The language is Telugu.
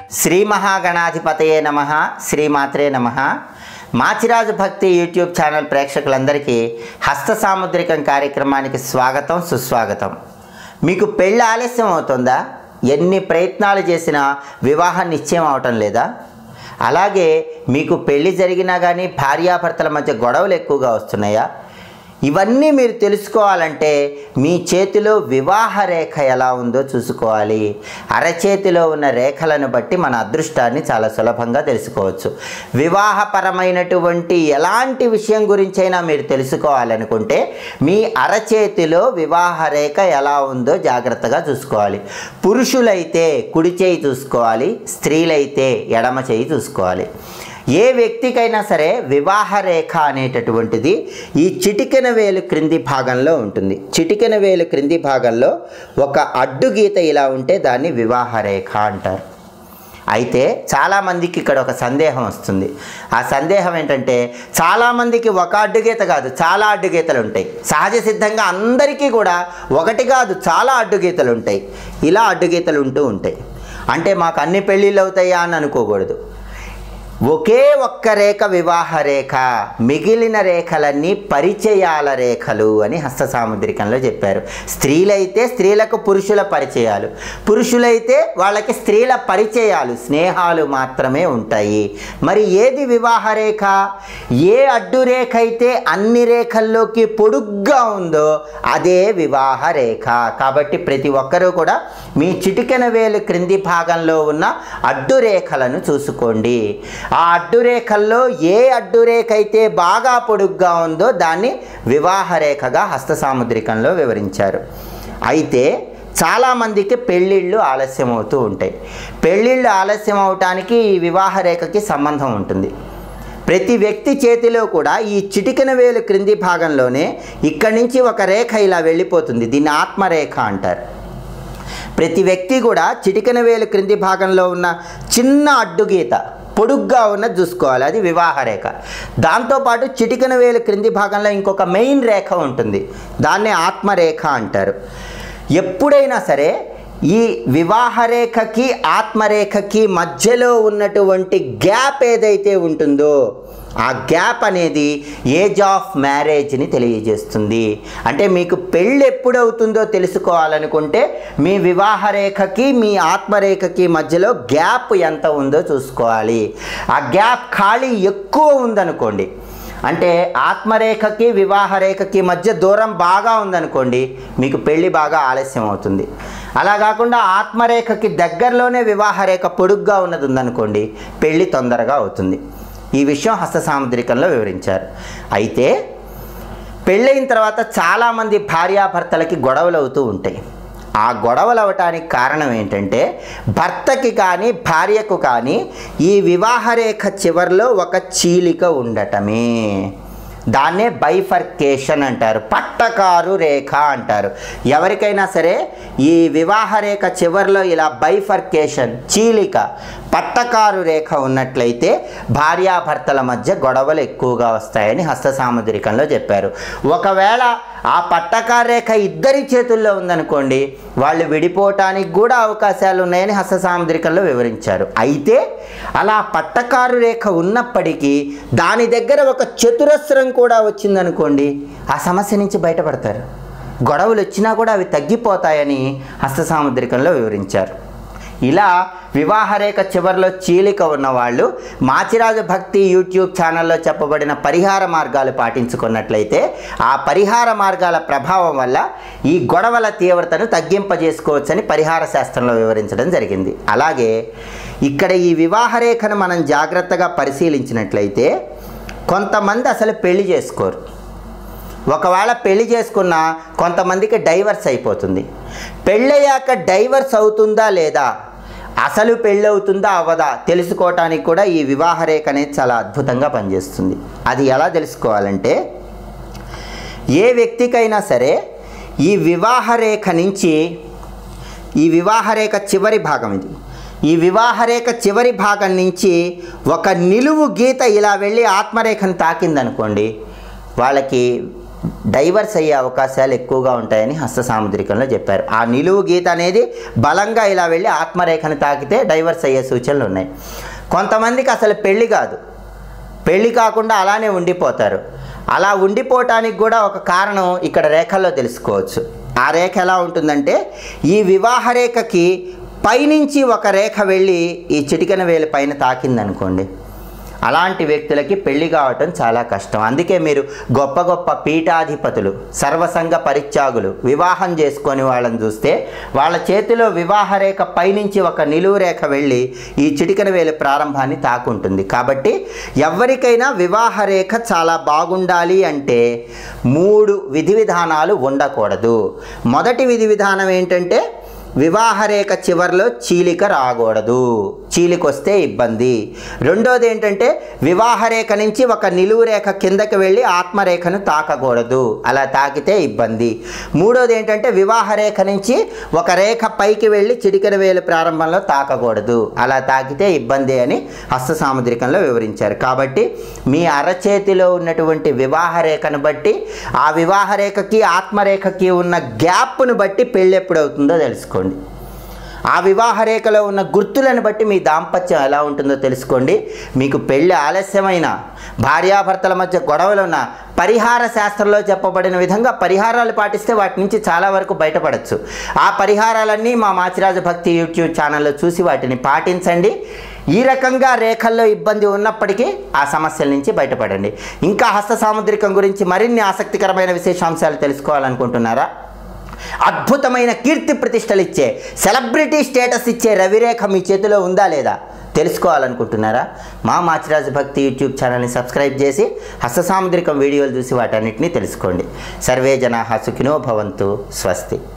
శ్రీ మహాగణాధిపతయే నమ శ్రీమాత్రే నమ మాచిరాజు భక్తి యూట్యూబ్ ఛానల్ ప్రేక్షకులందరికీ హస్త సాముద్రికం కార్యక్రమానికి స్వాగతం సుస్వాగతం మీకు పెళ్ళి ఆలస్యం అవుతుందా ఎన్ని ప్రయత్నాలు చేసినా వివాహం నిశ్చయం అవటం లేదా అలాగే మీకు పెళ్లి జరిగినా కానీ భార్యాభర్తల మధ్య గొడవలు ఎక్కువగా వస్తున్నాయా ఇవన్నీ మీరు తెలుసుకోవాలంటే మీ చేతిలో వివాహ రేఖ ఎలా ఉందో చూసుకోవాలి అరచేతిలో ఉన్న రేఖలను బట్టి మన అదృష్టాన్ని చాలా సులభంగా తెలుసుకోవచ్చు వివాహపరమైనటువంటి ఎలాంటి విషయం గురించైనా మీరు తెలుసుకోవాలనుకుంటే మీ అరచేతిలో వివాహ రేఖ ఎలా ఉందో జాగ్రత్తగా చూసుకోవాలి పురుషులైతే కుడి చేయి చూసుకోవాలి స్త్రీలైతే ఎడమ చేయి చూసుకోవాలి ఏ వ్యక్తికైనా సరే వివాహ రేఖ అనేటటువంటిది ఈ చిటికెన వేలు క్రింది భాగంలో ఉంటుంది చిటికెన వేలు క్రింది భాగంలో ఒక అడ్డు గీత ఇలా ఉంటే దాన్ని వివాహ రేఖ అంటారు అయితే చాలామందికి ఇక్కడ ఒక సందేహం వస్తుంది ఆ సందేహం ఏంటంటే చాలామందికి ఒక అడ్డు గీత కాదు చాలా అడ్డు గీతలు ఉంటాయి సహజ సిద్ధంగా అందరికీ కూడా ఒకటి కాదు చాలా అడ్డు గీతలు ఉంటాయి ఇలా అడ్డు గీతలు ఉంటూ ఉంటాయి అంటే మాకు అన్ని పెళ్ళిళ్ళు అవుతాయా అని అనుకోకూడదు ఒకే ఒక్క రేఖ వివాహ రేఖ మిగిలిన రేఖలన్నీ పరిచయాల రేఖలు అని హస్త సాముద్రికంలో చెప్పారు స్త్రీలైతే స్త్రీలకు పురుషుల పరిచయాలు పురుషులైతే వాళ్ళకి స్త్రీల పరిచయాలు స్నేహాలు మాత్రమే ఉంటాయి మరి ఏది వివాహ రేఖ ఏ అడ్డు రేఖ అయితే అన్ని రేఖల్లోకి పొడుగ్గా ఉందో అదే వివాహ రేఖ కాబట్టి ప్రతి ఒక్కరూ కూడా మీ చిటికెన వేలు క్రింది భాగంలో ఉన్న అడ్డు రేఖలను చూసుకోండి ఆ అడ్డు రేఖల్లో ఏ అడ్డు రేఖ అయితే బాగా పొడుగ్గా ఉందో దాన్ని వివాహ రేఖగా హస్త సాముద్రికంలో వివరించారు అయితే చాలామందికి పెళ్ళిళ్ళు ఆలస్యం అవుతూ ఉంటాయి పెళ్ళిళ్ళు ఆలస్యం అవటానికి ఈ వివాహ రేఖకి సంబంధం ఉంటుంది ప్రతి వ్యక్తి చేతిలో కూడా ఈ చిటికెన వేలు క్రింది భాగంలోనే ఇక్కడి నుంచి ఒక రేఖ ఇలా వెళ్ళిపోతుంది దీన్ని ఆత్మరేఖ అంటారు ప్రతి వ్యక్తి కూడా చిటికెన వేలు క్రింది భాగంలో ఉన్న చిన్న అడ్డుగీత పొడుగ్గా ఉన్న చూసుకోవాలి అది వివాహ రేఖ దాంతోపాటు చిటికెన వేలు క్రింది భాగంలో ఇంకొక మెయిన్ రేఖ ఉంటుంది దాన్నే ఆత్మరేఖ అంటారు ఎప్పుడైనా సరే ఈ వివాహ రేఖకి ఆత్మరేఖకి మధ్యలో ఉన్నటువంటి గ్యాప్ ఏదైతే ఉంటుందో ఆ గ్యాప్ అనేది ఏజ్ ఆఫ్ మ్యారేజ్ని తెలియజేస్తుంది అంటే మీకు పెళ్ళి ఎప్పుడవుతుందో తెలుసుకోవాలనుకుంటే మీ వివాహ రేఖకి మీ ఆత్మరేఖకి మధ్యలో గ్యాప్ ఎంత ఉందో చూసుకోవాలి ఆ గ్యాప్ ఖాళీ ఎక్కువ ఉందనుకోండి అంటే ఆత్మరేఖకి వివాహ రేఖకి మధ్య దూరం బాగా ఉందనుకోండి మీకు పెళ్ళి బాగా ఆలస్యం అవుతుంది అలా కాకుండా ఆత్మరేఖకి దగ్గరలోనే వివాహ రేఖ పొడుగ్గా ఉన్నది ఉందనుకోండి పెళ్ళి తొందరగా అవుతుంది ఈ విషయం హస్త సాముద్రికంలో వివరించారు అయితే పెళ్ళైన తర్వాత చాలామంది భార్యాభర్తలకి గొడవలు అవుతూ ఉంటాయి ఆ గొడవలు అవటానికి కారణం ఏంటంటే భర్తకి కానీ భార్యకు కానీ ఈ వివాహ రేఖ చివరిలో ఒక చీలిక ఉండటమే దాన్నే బైఫర్కేషన్ అంటారు పట్టకారు రేఖ అంటారు ఎవరికైనా సరే ఈ వివాహ రేఖ చివరిలో ఇలా బైఫర్కేషన్ చీలిక పట్టకారు రేఖ ఉన్నట్లయితే భార్యాభర్తల మధ్య గొడవలు ఎక్కువగా వస్తాయని హస్త సాముద్రికంలో చెప్పారు ఒకవేళ ఆ పట్టకారు రేఖ ఇద్దరి చేతుల్లో ఉందనుకోండి వాళ్ళు విడిపోవటానికి కూడా అవకాశాలు ఉన్నాయని హస్త సాముద్రికంలో వివరించారు అయితే అలా పట్టకారు రేఖ ఉన్నప్పటికీ దాని దగ్గర ఒక చతురస్రం కూడా వచ్చిందనుకోండి ఆ సమస్య నుంచి బయటపడతారు గొడవలు వచ్చినా కూడా అవి తగ్గిపోతాయని హస్త సాముద్రికంలో వివరించారు ఇలా వివాహరేఖ చివరిలో చీలిక ఉన్నవాళ్ళు మాచిరాజు భక్తి యూట్యూబ్ ఛానల్లో చెప్పబడిన పరిహార మార్గాలు పాటించుకున్నట్లయితే ఆ పరిహార మార్గాల ప్రభావం వల్ల ఈ గొడవల తీవ్రతను తగ్గింపజేసుకోవచ్చని పరిహార శాస్త్రంలో వివరించడం జరిగింది అలాగే ఇక్కడ ఈ వివాహరేఖను మనం జాగ్రత్తగా పరిశీలించినట్లయితే కొంతమంది అసలు పెళ్లి చేసుకోరు ఒకవేళ పెళ్లి చేసుకున్న కొంతమందికి డైవర్స్ అయిపోతుంది పెళ్ళయ్యాక డైవర్స్ అవుతుందా లేదా అసలు పెళ్ళి అవుతుందా అవ్వదా తెలుసుకోవటానికి కూడా ఈ వివాహ రేఖ అనేది చాలా అద్భుతంగా పనిచేస్తుంది అది ఎలా తెలుసుకోవాలంటే ఏ వ్యక్తికైనా సరే ఈ వివాహ రేఖ నుంచి ఈ వివాహ రేఖ చివరి భాగం ఇది ఈ వివాహ రేఖ చివరి భాగం నుంచి ఒక నిలువు గీత ఇలా వెళ్ళి ఆత్మరేఖను తాకిందనుకోండి వాళ్ళకి డైవర్స్ అయ్యే అవకాశాలు ఎక్కువగా ఉంటాయని హస్త సాముద్రికంలో చెప్పారు ఆ నిలువు గీత అనేది బలంగా ఇలా వెళ్ళి ఆత్మరేఖను తాకితే డైవర్స్ అయ్యే సూచనలు ఉన్నాయి కొంతమందికి అసలు పెళ్లి కాదు పెళ్లి కాకుండా అలానే ఉండిపోతారు అలా ఉండిపోవటానికి కూడా ఒక కారణం ఇక్కడ రేఖల్లో తెలుసుకోవచ్చు ఆ రేఖ ఎలా ఉంటుందంటే ఈ వివాహ రేఖకి పైనుంచి ఒక రేఖ వెళ్ళి ఈ చిటికెన వేలు పైన తాకిందనుకోండి అలాంటి వ్యక్తులకి పెళ్లి కావటం చాలా కష్టం అందుకే మీరు గొప్ప గొప్ప పీఠాధిపతులు సర్వసంగ పరిత్యాగులు వివాహం చేసుకొని వాళ్ళని చూస్తే వాళ్ళ చేతిలో వివాహ రేఖ పైనుంచి ఒక నిలువు రేఖ వెళ్ళి ఈ చిటికెన వేలు ప్రారంభాన్ని తాకుంటుంది కాబట్టి ఎవరికైనా వివాహ రేఖ చాలా బాగుండాలి అంటే మూడు విధి విధానాలు ఉండకూడదు మొదటి విధి విధానం ఏంటంటే వివాహరేఖ చివర్లో చీలిక రాకూడదు చీలిక వస్తే ఇబ్బంది రెండోది ఏంటంటే వివాహరేఖ నుంచి ఒక నిలువు రేఖ కిందకి వెళ్ళి ఆత్మరేఖను తాకకూడదు అలా తాకితే ఇబ్బంది మూడోది ఏంటంటే వివాహరేఖ నుంచి ఒక రేఖ పైకి వెళ్ళి చిటికెన వేలు ప్రారంభంలో తాకకూడదు అలా తాకితే ఇబ్బంది అని హస్త సాముద్రికంలో వివరించారు కాబట్టి మీ అరచేతిలో ఉన్నటువంటి వివాహరేఖను బట్టి ఆ వివాహరేఖకి ఆత్మరేఖకి ఉన్న గ్యాప్ను బట్టి పెళ్ళి ఎప్పుడవుతుందో తెలుసుకోండి ఆ వివాహ రేఖలో ఉన్న గుర్తులను బట్టి మీ దాంపత్యం ఎలా ఉంటుందో తెలుసుకోండి మీకు పెళ్ళి ఆలస్యమైన భార్యాభర్తల మధ్య గొడవలు ఉన్న పరిహార శాస్త్రంలో చెప్పబడిన విధంగా పరిహారాలు పాటిస్తే వాటి నుంచి చాలా వరకు బయటపడచ్చు ఆ పరిహారాలన్నీ మా మాచిరాజు భక్తి యూట్యూబ్ ఛానల్లో చూసి వాటిని పాటించండి ఈ రకంగా రేఖల్లో ఇబ్బంది ఉన్నప్పటికీ ఆ సమస్యల నుంచి బయటపడండి ఇంకా హస్త సాముద్రికం గురించి మరిన్ని ఆసక్తికరమైన విశేషాంశాలు తెలుసుకోవాలనుకుంటున్నారా అద్భుతమైన కీర్తి ప్రతిష్టలు ఇచ్చే సెలబ్రిటీ స్టేటస్ ఇచ్చే రవిరేఖ మీ చేతిలో ఉందా లేదా తెలుసుకోవాలనుకుంటున్నారా మా మాచిరాజు భక్తి యూట్యూబ్ ఛానల్ని సబ్స్క్రైబ్ చేసి హస్త సాముద్రికం వీడియోలు చూసి వాటన్నిటిని తెలుసుకోండి సర్వే జనా సుఖినో భవంతు స్వస్తి